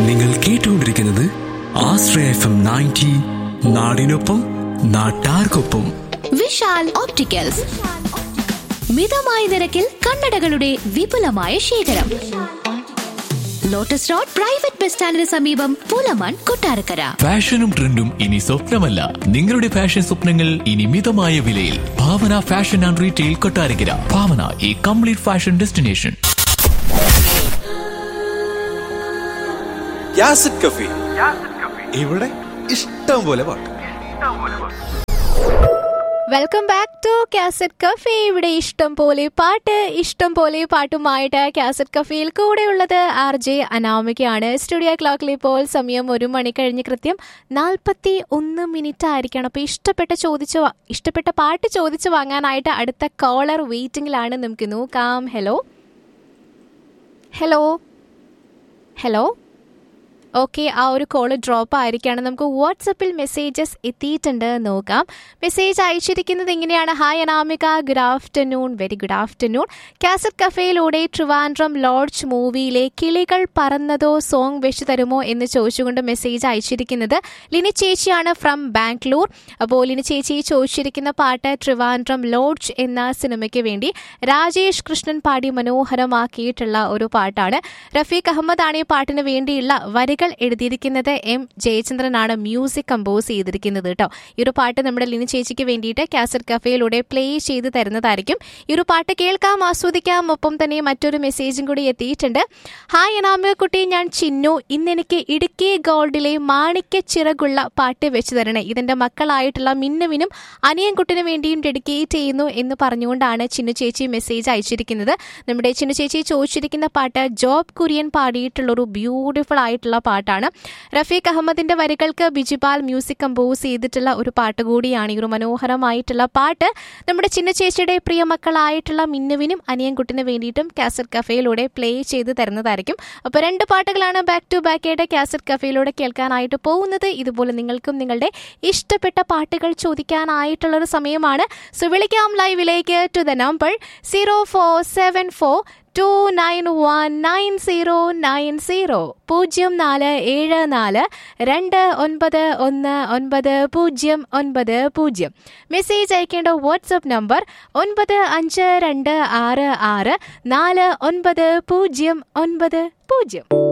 നിങ്ങൾ കേട്ടുകൊണ്ടിരിക്കുന്നത് ആശ്രയ F M ninety നാടിനൊപ്പം നാട്ടാർക്കൊപ്പം വിശാൽ ഓപ്റ്റിക്കൽസ് മിതമായ നിരക്കിൽ കണ്ണടകളുടെ വിപുലമായ ശേഖരം ലോട്ടസ് റോഡ് പ്രൈവറ്റ് ബസ് സ്റ്റാൻഡിന് സമീപം പൂലമാൻ കൊട്ടാരക്കര ഫാഷനും ട്രെൻഡും ഇനി സ്വപ്നമല്ല നിങ്ങളുടെ ഫാഷൻ സ്വപ്നങ്ങൾ ഇനി മിതമായ വിലയിൽ Bhavana fashion and retail Kottarakkara Bhavana ഈ കംപ്ലീറ്റ് ഫാഷൻ ഡെസ്റ്റിനേഷൻ യാസിഡ് കഫി ഇവിടെ ഇഷ്ടം പോലെ പാട്ട് welcome back to cassette cafe ഇവിടെ ഇഷ്ടം പോലെ പാട്ട് ഇഷ്ടം പോലെ പാട്ടുമായിട്ട് കാസറ്റ് കഫേയിൽ കൂടെയുള്ളത് ആർ ജെ അനാമികയാണ് സ്റ്റുഡിയോ ക്ലോക്കിൽ ഇപ്പോൾ സമയം ഒരു മണി കഴിഞ്ഞ് കൃത്യം നാൽപ്പത്തി ഒന്ന് മിനിറ്റ് ആയിരിക്കണം അപ്പോൾ ഇഷ്ടപ്പെട്ട ചോദിച്ച് വാ- ഇഷ്ടപ്പെട്ട പാട്ട് ചോദിച്ചു വാങ്ങാനായിട്ട് അടുത്ത കോളർ വെയിറ്റിംഗിലാണ് നമുക്ക് നോക്കാം ഹലോ ഹലോ ഹലോ ഓക്കെ ആ ഒരു കോള് ഡ്രോപ്പ് ആയിരിക്കുകയാണ് നമുക്ക് വാട്സപ്പിൽ മെസ്സേജസ് എത്തിയിട്ടുണ്ട് നോക്കാം മെസ്സേജ് അയച്ചിരിക്കുന്നത് എങ്ങനെയാണ് hi Anamika good afternoon very good afternoon cassette കഫേയിലൂടെ ട്രിവാൻഡ്രം ലോഡ്ജ് മൂവിയിലെ കിളികൾ പറന്നതോ സോങ് വെച്ച് തരുമോ എന്ന് ചോദിച്ചുകൊണ്ട് മെസ്സേജ് അയച്ചിരിക്കുന്നത് ലിനി ചേച്ചിയാണ് ഫ്രം ബാംഗ്ലൂർ അപ്പോൾ ലിനി ചേച്ചി ചോദിച്ചിരിക്കുന്ന പാട്ട് ട്രിവാൻഡ്രം ലോഡ്ജ് എന്ന സിനിമയ്ക്ക് വേണ്ടി രാജേഷ് കൃഷ്ണൻ പാടി മനോഹരമാക്കിയിട്ടുള്ള ഒരു പാട്ടാണ് റഫീഖ് അഹമ്മദ് ആണ് ഈ പാട്ടിന് വേണ്ടിയുള്ള വരികൾ എഴുതിയിരിക്കുന്നത് എം ജയചന്ദ്രനാണ് മ്യൂസിക് കമ്പോസ് ചെയ്തിരിക്കുന്നത് കേട്ടോ ഈ ഒരു പാട്ട് നമ്മുടെ ലിനി ചേച്ചിക്ക് വേണ്ടിയിട്ട് കാസറ്റ് കഫേയിലൂടെ പ്ലേ ചെയ്ത് തരുന്നതായിരിക്കും ഈ ഒരു പാട്ട് കേൾക്കാം ആസ്വദിക്കാം ഒപ്പം തന്നെ മറ്റൊരു മെസ്സേജും കൂടി എത്തിയിട്ടുണ്ട് ഹായ് അനാമിക കുട്ടി ഞാൻ ചിന്നു ഇന്ന് എനിക്ക് ഇടുക്കി ഗോൾഡിലെ മാണിക്യ ചിറകുള്ള പാട്ട് വെച്ച് തരണേ ഇതെന്റെ മക്കളായിട്ടുള്ള മിന്നുവിനും അനിയൻകുട്ടിനും വേണ്ടിയും ഡെഡിക്കേറ്റ് ചെയ്യുന്നു എന്ന് പറഞ്ഞുകൊണ്ടാണ് ചിന്നു ചേച്ചി മെസ്സേജ് അയച്ചിരിക്കുന്നത് നമ്മുടെ ചിന്നു ചേച്ചി ചോദിച്ചിരിക്കുന്ന പാട്ട് ജോബ് കുര്യൻ പാടിയിട്ടുള്ള ഒരു ബ്യൂട്ടിഫുൾ ആയിട്ടുള്ള പാട്ടാണ് റഫീഖ് അഹമ്മദിന്റെ വരികൾക്ക് ബിജിപാൽ മ്യൂസിക് കമ്പോസ് ചെയ്തിട്ടുള്ള ഒരു പാട്ട് കൂടിയാണ് ഈ ഒരു മനോഹരമായിട്ടുള്ള പാട്ട് നമ്മുടെ ചിന്ന ചേച്ചിയുടെ പ്രിയ മക്കളായിട്ടുള്ള മിന്നുവിനും അനിയൻകുട്ടിന് വേണ്ടിയിട്ടും കാസറ്റ് കഫേയിലൂടെ പ്ലേ ചെയ്ത് തരുന്നതായിരിക്കും അപ്പോൾ രണ്ട് പാട്ടുകളാണ് ബാക്ക് ടു ബാക്ക് ആയിട്ട് കാസറ്റ് കഫേയിലൂടെ കേൾക്കാനായിട്ട് പോകുന്നത് ഇതുപോലെ നിങ്ങൾക്കും നിങ്ങളുടെ ഇഷ്ടപ്പെട്ട പാട്ടുകൾ ചോദിക്കാനായിട്ടുള്ള ഒരു സമയമാണ് സോ വിളിക്കാം ലൈവിലേക്ക് to the number zero four seven four two nine one nine zero nine zero പൂജ്യം നാല് ഏഴ് നാല് രണ്ട് ഒൻപത് ഒന്ന് ഒൻപത് പൂജ്യം ഒൻപത് പൂജ്യം മെസ്സേജ് അയക്കേണ്ട വാട്സപ്പ് നമ്പർ ഒൻപത് അഞ്ച് രണ്ട് ആറ് ആറ് നാല് ഒൻപത് പൂജ്യം ഒൻപത് പൂജ്യം